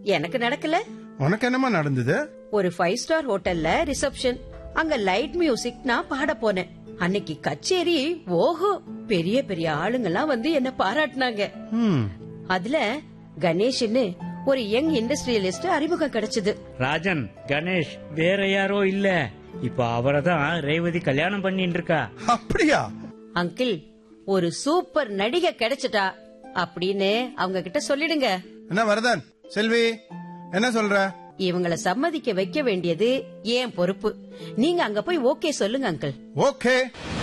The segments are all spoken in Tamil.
எனக்கு நடக்கல உனக்கு என்னமா நடந்தது ஒரு ஃபைவ் ஸ்டார் ஹோட்டல்ல ரிசப்ஷன் அங்க லைட் மியூசிக் நான் பாட போனேன் அன்னைக்கு கச்சேரி ஓஹோ பெரிய பெரிய ஆளுங்கெல்லாம் வந்து என்ன பாராட்டினாங்க ம் அதுல கணேஷ்னு ஒரு யங் இண்டஸ்ட்ரியலிஸ்ட் அறிமுகம் கிடைச்சது ராஜன் கணேஷ் வேற யாரோ இல்ல இப்ப அவரை தான் ரேவதி கல்யாணம் பண்ணிட்டு இருக்கா அப்படியா அங்கிள் ஒரு சூப்பர் நடிகை கிடைச்சிட்டா அப்படின்னு அவங்க கிட்ட சொல்லிடுங்க என்ன வரதன் செல்வி என்ன சொல்ற இவங்கள சம்மதிக்க வைக்க வேண்டியது ஏன் பொறுப்பு நீங்க அங்க போய் ஓகே சொல்லுங்க அங்கிள் ஓகே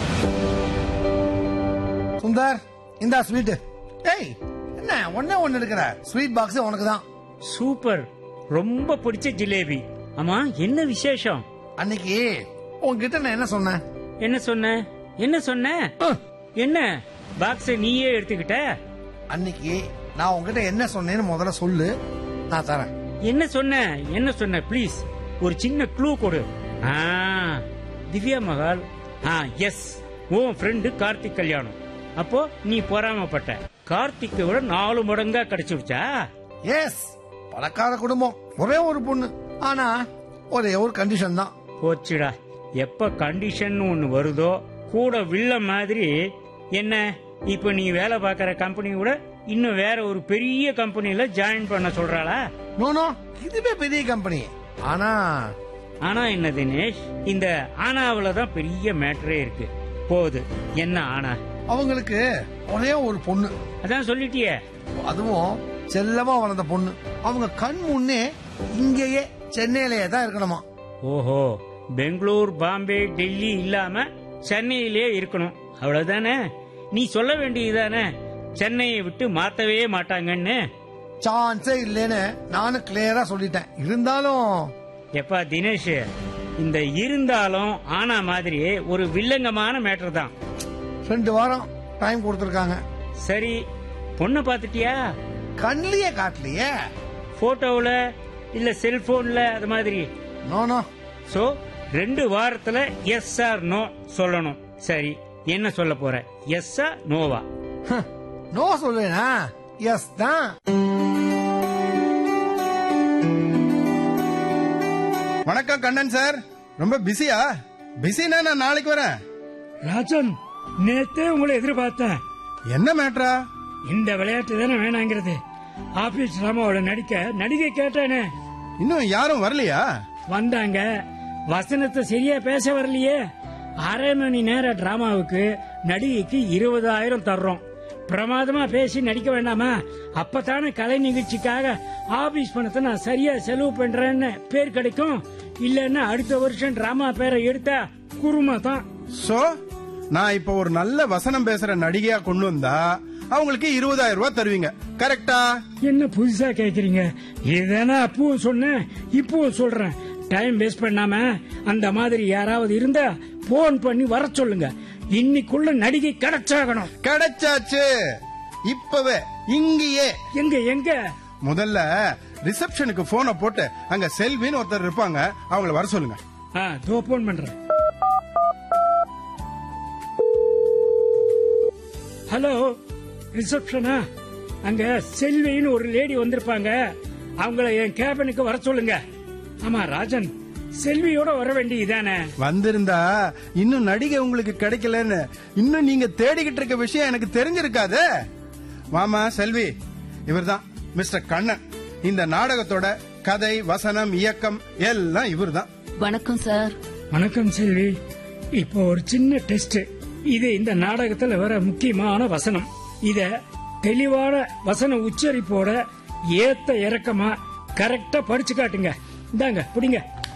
சுந்தர் இந்தா ஸ்வீட் ஏய் என்ன ஒண்ணே ஒண்ணு எடுக்கிற ஸ்வீட் பாக்ஸ் உனக்கு தான் சூப்பர் ரொம்ப பிடிச்ச ஜிலேபி ஆமா என்ன விசேஷம் அன்னைக்கு உன்கிட்ட நான் என்ன சொன்னேன் என்ன சொன்ன என்ன சொன்ன என்ன பாக்ஸ நீயே எடுத்துக்கிட்ட அன்னைக்கு நான் உன்கிட்ட என்ன சொன்னேன்னு முதல்ல சொல்லு நான் தரேன் என்ன சொன்ன என்ன சொன்ன ப்ளீஸ் ஒரு சின்ன க்ளூ கொடு ஆ திவ்யா மகால் ஆ எஸ் உன் ஃப்ரெண்டு கார்த்திக் கல்யாணம் அப்போ நீ பொறாமப்பட்ட கார்த்திக்கை விட நாலு மடங்கா கிடைச்சிருச்சா எஸ் பணக்கார குடும்பம் ஒரே ஒரு பொண்ணு ஆனா ஒரே ஒரு கண்டிஷன் தான் போச்சுடா எப்ப கண்டிஷன் ஒன்னு வருதோ கூட வில்ல மாதிரி என்ன இப்ப நீ வேலை பார்க்கற கம்பெனி கூட இன்னும் வேற ஒரு பெரிய கம்பெனில ஜாயின் பண்ண சொல்றாளா நோ நோ இதுவே பெரிய கம்பெனி ஆனா ஆனா என்ன தினேஷ் இந்த ஆனாவில தான் பெரிய மேட்டரே இருக்கு போகுது என்ன ஆனா அவங்களுக்கு ஒரே ஒரு பொண்ணு அதான் சொல்லிட்டியே அதுவும் செல்லமா வளர்ந்த பொண்ணு அவங்க கண் முன்னே இங்கேயே சென்னையிலேயே தான் இருக்கணுமா ஓஹோ பெங்களூர் பாம்பே டெல்லி இல்லாம சென்னையிலே இருக்கணும் அவ்வளவுதானே நீ சொல்ல வேண்டியதுதானே சென்னையை விட்டு மாத்தவே மாட்டாங்கன்னு சான்ஸே இல்லைன்னு நானும் கிளியரா சொல்லிட்டேன் இருந்தாலும் எப்பா தினேஷ் இந்த இருந்தாலும் ஆனா மாதிரியே ஒரு வில்லங்கமான மேட்டர் தான் ரெண்டு வாரம் டைம் கொடுத்துருக்காங்க சரி பொண்ணை பாத்துட்டியா கண்ணிலேயே காட்டலையே போட்டோவுல இல்ல செல்போன்ல அது மாதிரி நோ நோ சோ ரெண்டு வாரத்துல எஸ் ஆர் நோ சொல்லணும் சரி என்ன சொல்ல போற எஸ்ஸா நோவா நோ சொல்லுவேனா எஸ் தான் வணக்கம் கண்ணன் சார் ரொம்ப பிஸியா பிஸினா நான் நாளைக்கு வரேன் ராஜன் நேத்தே உங்களை எதிர்பார்த்தேன் என்ன மேட்ரா இந்த விளையாட்டு தானே வேணாங்கிறது ஆபீஸ் ராமாவோட நடிக்க நடிகை கேட்டானே இன்னும் யாரும் வரலையா வந்தாங்க வசனத்தை சரியா பேச வரலையே அரை மணி நேர டிராமாவுக்கு நடிகைக்கு இருபதாயிரம் தர்றோம் பிரமாதமா பேசி நடிக்க வேண்டாமா அப்பதானே கலை நிகழ்ச்சிக்காக ஆபீஸ் பணத்தை நான் சரியா செலவு பண்றேன்னு பேர் கிடைக்கும் இல்லன்னா அடுத்த வருஷம் டிராமா பேரை எடுத்தா குருமா தான் சோ நான் இப்ப ஒரு நல்ல வசனம் பேசுற நடிகையா கொண்டு வந்தா அவங்களுக்கு இருபதாயிரம் ரூபாய் தருவீங்க கரெக்டா என்ன புதுசா கேக்குறீங்க இதுதானே அப்பவும் சொன்னேன் இப்பவும் சொல்றேன் டைம் வேஸ்ட் பண்ணாம அந்த மாதிரி யாராவது இருந்தா போன் பண்ணி வர சொல்லுங்க இன்னைக்குள்ள நடிகை கிடைச்சாகணும் கிடைச்சாச்சு இப்பவே இங்கேயே எங்க எங்க முதல்ல ரிசப்ஷனுக்கு போனை போட்டு அங்க செல்வின்னு ஒருத்தர் இருப்பாங்க அவங்கள வர சொல்லுங்க ஆ தோ போன் பண்றேன் ஹலோ ரிசப்ஷனா அங்க செல்வின்னு ஒரு லேடி வந்திருப்பாங்க அவங்கள என் கேபினுக்கு வர சொல்லுங்க ஆமா ராஜன் செல்வியோட வர வேண்டியதானே வந்திருந்தா இன்னும் நடிகை உங்களுக்கு கிடைக்கலன்னு இன்னும் நீங்க தேடிக்கிட்டு இருக்க விஷயம் எனக்கு தெரிஞ்சிருக்காது வாமா செல்வி இவர்தான் மிஸ்டர் கண்ணன் இந்த நாடகத்தோட கதை வசனம் இயக்கம் எல்லாம் இவர்தான் வணக்கம் சார் வணக்கம் செல்வி இப்போ ஒரு சின்ன டெஸ்ட் இது இந்த நாடகத்துல வர முக்கியமான வசனம் இத தெளிவான வசன உச்சரிப்போட ஏத்த இறக்கமா கரெக்டா படிச்சு காட்டுங்க இந்தாங்க பிடிங்க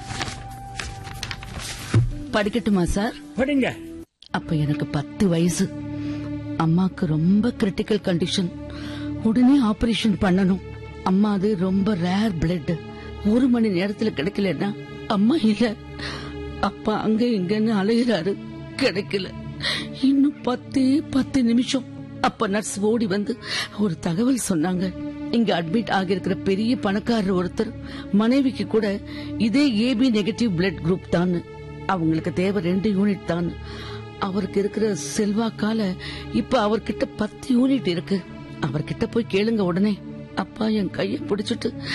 படிக்கட்டுமா சார் படிங்க அப்ப எனக்கு பத்து வயசு அம்மாக்கு ரொம்ப கிரிட்டிக்கல் கண்டிஷன் உடனே ஆபரேஷன் பண்ணணும் அம்மா அது ரொம்ப ரேர் பிளட் ஒரு மணி நேரத்துல கிடைக்கலன்னா அம்மா இல்ல அப்பா அங்க இங்கன்னு அலைகிறாரு கிடைக்கல இன்னும் பத்தே பத்து நிமிஷம் அப்ப நர்ஸ் ஓடி வந்து ஒரு தகவல் சொன்னாங்க இங்க அட்மிட் ஆகியிருக்கிற பெரிய பணக்காரர் ஒருத்தர் மனைவிக்கு கூட இதே ஏபி நெகட்டிவ் பிளட் குரூப் தான் அவங்களுக்கு தேவை ரெண்டு யூனிட் தான் அவருக்கு இருக்கிற செல்வாக்கால இப்ப அவர்கிட்ட பத்து யூனிட் இருக்கு அவர்கிட்ட போய் கேளுங்க உடனே அப்பா என் கைய பிடிச்சிட்டு